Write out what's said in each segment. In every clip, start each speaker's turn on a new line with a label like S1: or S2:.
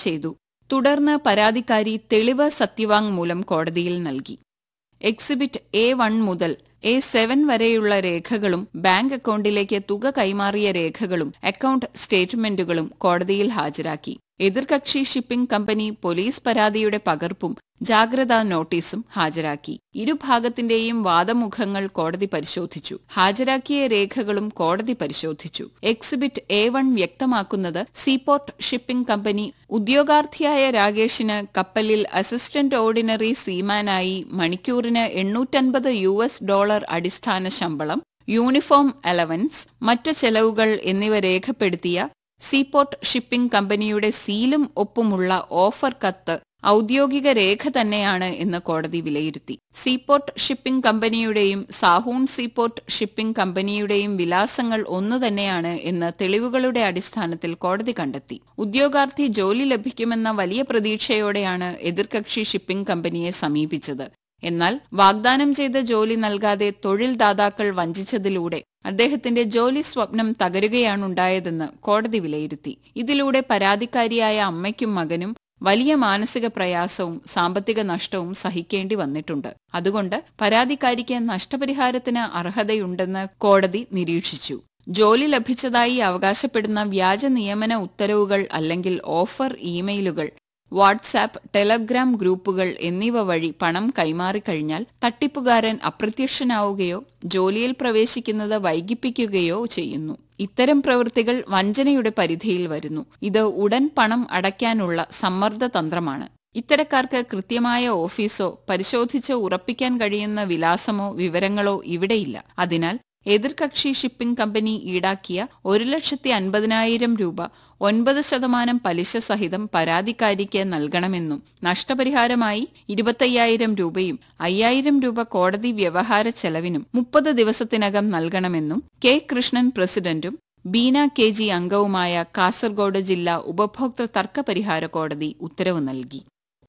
S1: ചെയ്തു തുടർന്ന് പരാതിക്കാരി തെളിവ് സത്യവാങ്മൂലം കോടതിയിൽ നൽകി എക്സിബിറ്റ് എ വൺ മുതൽ എ സെവൻ വരെയുള്ള രേഖകളും ബാങ്ക് അക്കൗണ്ടിലേക്ക് തുക കൈമാറിയ രേഖകളും അക്കൗണ്ട് സ്റ്റേറ്റ്മെന്റുകളും കോടതിയിൽ ഹാജരാക്കി എതിർകക്ഷി ഷിപ്പിംഗ് കമ്പനി പോലീസ് പരാതിയുടെ പകർപ്പും ജാഗ്രതാ നോട്ടീസും ഹാജരാക്കി ഇരുഭാഗത്തിന്റെയും വാദമുഖങ്ങൾ കോടതി പരിശോധിച്ചു ഹാജരാക്കിയ രേഖകളും കോടതി പരിശോധിച്ചു എക്സിബിറ്റ് എ വൺ വ്യക്തമാക്കുന്നത് സീപോർട്ട് ഷിപ്പിംഗ് കമ്പനി ഉദ്യോഗാർത്ഥിയായ രാകേഷിന് കപ്പലിൽ അസിസ്റ്റന്റ് ഓർഡിനറി സീമാനായി മണിക്കൂറിന് എണ്ണൂറ്റൻപത് യു എസ് ഡോളർ അടിസ്ഥാന ശമ്പളം യൂണിഫോം അലവൻസ് മറ്റ് ചെലവുകൾ എന്നിവ രേഖപ്പെടുത്തിയ സീപോർട്ട് ഷിപ്പിംഗ് കമ്പനിയുടെ സീലും ഒപ്പുമുള്ള ഓഫർ കത്ത് ഔദ്യോഗിക രേഖ തന്നെയാണ് എന്ന് കോടതി വിലയിരുത്തി സീപോർട്ട് ഷിപ്പിംഗ് കമ്പനിയുടെയും സാഹൂൺ സീപോർട്ട് ഷിപ്പിംഗ് കമ്പനിയുടെയും വിലാസങ്ങൾ ഒന്നു തന്നെയാണ് എന്ന് തെളിവുകളുടെ അടിസ്ഥാനത്തിൽ കോടതി കണ്ടെത്തി ഉദ്യോഗാർത്ഥി ജോലി ലഭിക്കുമെന്ന വലിയ പ്രതീക്ഷയോടെയാണ് എതിർകക്ഷി ഷിപ്പിംഗ് കമ്പനിയെ സമീപിച്ചത് എന്നാൽ വാഗ്ദാനം ചെയ്ത ജോലി നൽകാതെ തൊഴിൽ ദാതാക്കൾ വഞ്ചിച്ചതിലൂടെ അദ്ദേഹത്തിന്റെ ജോലി സ്വപ്നം തകരുകയാണുണ്ടായതെന്ന് കോടതി വിലയിരുത്തി ഇതിലൂടെ പരാതിക്കാരിയായ അമ്മയ്ക്കും മകനും വലിയ മാനസിക പ്രയാസവും സാമ്പത്തിക നഷ്ടവും സഹിക്കേണ്ടി വന്നിട്ടുണ്ട് അതുകൊണ്ട് പരാതിക്കാരിക്ക് നഷ്ടപരിഹാരത്തിന് അർഹതയുണ്ടെന്ന് കോടതി നിരീക്ഷിച്ചു ജോലി ലഭിച്ചതായി അവകാശപ്പെടുന്ന വ്യാജ നിയമന ഉത്തരവുകൾ അല്ലെങ്കിൽ ഓഫർ ഇമെയിലുകൾ വാട്സാപ്പ് ടെലഗ്രാം ഗ്രൂപ്പുകൾ എന്നിവ വഴി പണം കൈമാറിക്കഴിഞ്ഞാൽ തട്ടിപ്പുകാരൻ അപ്രത്യക്ഷനാവുകയോ ജോലിയിൽ പ്രവേശിക്കുന്നത് വൈകിപ്പിക്കുകയോ ചെയ്യുന്നു ഇത്തരം പ്രവൃത്തികൾ വഞ്ചനയുടെ പരിധിയിൽ വരുന്നു ഇത് ഉടൻ പണം അടയ്ക്കാനുള്ള സമ്മർദ്ദ തന്ത്രമാണ് ഇത്തരക്കാർക്ക് കൃത്യമായ ഓഫീസോ പരിശോധിച്ച് ഉറപ്പിക്കാൻ കഴിയുന്ന വിലാസമോ വിവരങ്ങളോ ഇവിടെയില്ല അതിനാൽ എതിർകക്ഷി ഷിപ്പിംഗ് കമ്പനി ഈടാക്കിയ ഒരു ലക്ഷത്തി അൻപതിനായിരം രൂപ ഒൻപത് ശതമാനം പലിശ സഹിതം പരാതിക്കാരിക്ക് നൽകണമെന്നും നഷ്ടപരിഹാരമായി ഇരുപത്തയ്യായിരം രൂപയും അയ്യായിരം രൂപ കോടതി വ്യവഹാര ചെലവിനും മുപ്പത് ദിവസത്തിനകം നൽകണമെന്നും കെ കൃഷ്ണൻ പ്രസിഡന്റും ബീന കെ ജി അംഗവുമായ കാസർഗോഡ് ജില്ലാ ഉപഭോക്തൃ തർക്ക പരിഹാര കോടതി ഉത്തരവ് നൽകി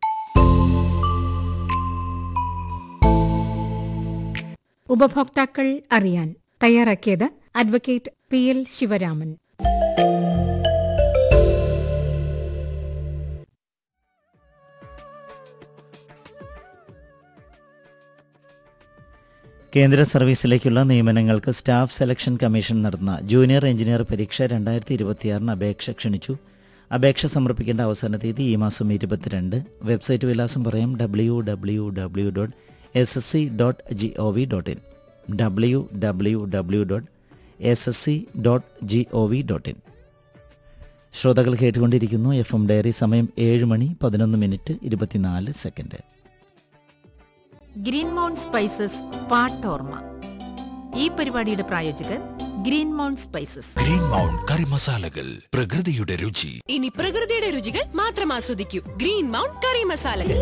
S2: ഉപഭോക്താക്കൾ അറിയാൻ തയ്യാറാക്കിയത് അഡ്വക്കേറ്റ് പി എൽ ശിവരാമൻ
S3: കേന്ദ്ര സർവീസിലേക്കുള്ള നിയമനങ്ങൾക്ക് സ്റ്റാഫ് സെലക്ഷൻ കമ്മീഷൻ നടത്തുന്ന ജൂനിയർ എഞ്ചിനീയർ പരീക്ഷ രണ്ടായിരത്തി ഇരുപത്തിയാറിന് അപേക്ഷ ക്ഷണിച്ചു അപേക്ഷ സമർപ്പിക്കേണ്ട അവസാന തീയതി ഈ മാസം ഇരുപത്തിരണ്ട് വെബ്സൈറ്റ് വിലാസം പറയാം W W W dot S S C dot G O V dot in W W W dot S S C dot G O V dot in ശ്രോതാക്കൾ കേട്ടുകൊണ്ടിരിക്കുന്നു എഫ് എം ഡയറി സമയം ഏഴ് മണി പതിനൊന്ന് മിനിറ്റ് ഇരുപത്തിനാല് second
S4: green mount spices പാട്ടോർമ ഈ പരിപാടിയുടെ പ്രായോജകർ green mount spices
S5: green mount കറി മസാലകൾ പ്രകൃതിയുടെ രുചി
S6: ഇനി പ്രകൃതിയുടെ രുചികൾ മാത്രം ആസ്വദിക്കൂ ഗ്രീൻ മൗണ്ട് കറി മസാലകൾ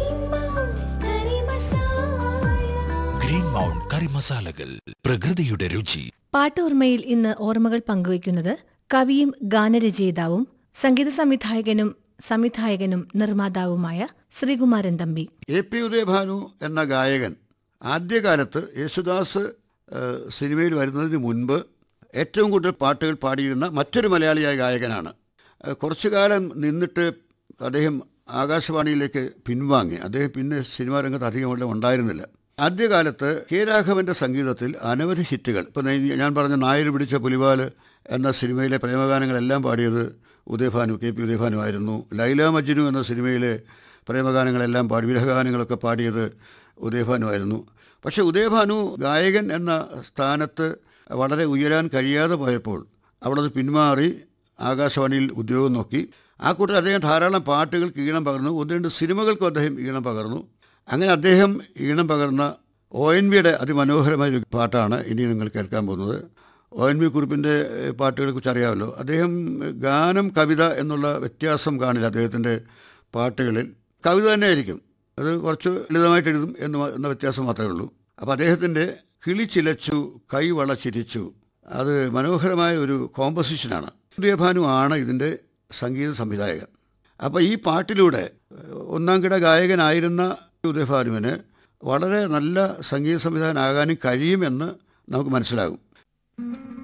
S5: ഗ്രീൻ മൗണ്ട് കറി മസാലകൾ പ്രകൃതിയുടെ രുചി
S7: പാട്ടോർമ്മയിൽ ഇന്ന് ഓർമ്മകൾ പങ്കുവയ്ക്കുന്നത് കവിയും ഗാനരചയിതാവും സംഗീത സംവിധായകനും സംവിധായകനും നിർമ്മാതാവുമായ ശ്രീകുമാരൻ തമ്പി
S8: എ പി ഉദയഭാനു എന്ന ഗായകൻ ആദ്യകാലത്ത് യേശുദാസ് ഏഹ്, സിനിമയിൽ വരുന്നതിന് മുൻപ് ഏറ്റവും കൂടുതൽ പാട്ടുകൾ പാടിയിരുന്ന മറ്റൊരു മലയാളിയായ ഗായകനാണ് ഏഹ്, കുറച്ചു കാലം നിന്നിട്ട് അദ്ദേഹം ആകാശവാണിയിലേക്ക് പിൻവാങ്ങി അദ്ദേഹം പിന്നെ സിനിമാ രംഗത്ത് അധികം ഉണ്ടായിരുന്നില്ല ആദ്യകാലത്ത് കെ രാഘവന്റെ സംഗീതത്തിൽ അനവധി ഹിറ്റുകൾ ഇപ്പം ഞാൻ പറഞ്ഞ നായർ പിടിച്ച പുലിവാല് എന്ന സിനിമയിലെ പ്രേമഗാനങ്ങളെല്ലാം പാടിയത് ഉദയഭാനു കെ പി ഉദയഭാനു ആയിരുന്നു ലൈല മജ്നു എന്ന സിനിമയിലെ പ്രേമഗാനങ്ങളെല്ലാം പാടി വിരഹഗാനങ്ങളൊക്കെ പാടിയത് ഉദയഭാനു ആയിരുന്നു പക്ഷേ ഉദയഭാനു ഗായകൻ എന്ന സ്ഥാനത്ത് വളരെ ഉയരാൻ കഴിയാതെ പോയപ്പോൾ അവിടെ നിന്ന് പിന്മാറി ആകാശവാണിയിൽ ഉദ്യോഗം നോക്കി ആ കൂട്ടത്തിൽ അദ്ദേഹം ധാരാളം പാട്ടുകൾക്ക് ഈണം പകർന്നു ഒന്ന് രണ്ട് സിനിമകൾക്കും അദ്ദേഹം ഈണം പകർന്നു അങ്ങനെ അദ്ദേഹം ഈണം പകർന്ന ഒ എൻ വിയുടെ അതിമനോഹരമായ ഒരു പാട്ടാണ് ഇനി നിങ്ങൾ കേൾക്കാൻ പോകുന്നത് ഒ എൻ വി കുറിപ്പിൻ്റെ പാട്ടുകളെ കുറിച്ച് അറിയാമല്ലോ അദ്ദേഹം ഗാനം കവിത എന്നുള്ള വ്യത്യാസം കാണില്ല അദ്ദേഹത്തിൻ്റെ പാട്ടുകളിൽ കവിത തന്നെ ആയിരിക്കും അത് കുറച്ച് ലളിതമായിട്ട് എഴുതും എന്ന് മാ- എന്ന വ്യത്യാസം മാത്രമേ ഉള്ളൂ അപ്പോൾ അദ്ദേഹത്തിൻ്റെ കിളി ചിലച്ചു കൈ വളച്ചിരിച്ചു അത് മനോഹരമായ ഒരു കോമ്പസിഷനാണ് ഉദയഭാനു ആണ് ഇതിൻ്റെ സംഗീത സംവിധായകൻ അപ്പോൾ ഈ പാട്ടിലൂടെ ഒന്നാം കിട ഗായകനായിരുന്ന ഉദയഭാനുവിന് വളരെ നല്ല സംഗീത സംവിധായകനാകാനും കഴിയുമെന്ന് നമുക്ക് മനസ്സിലാകും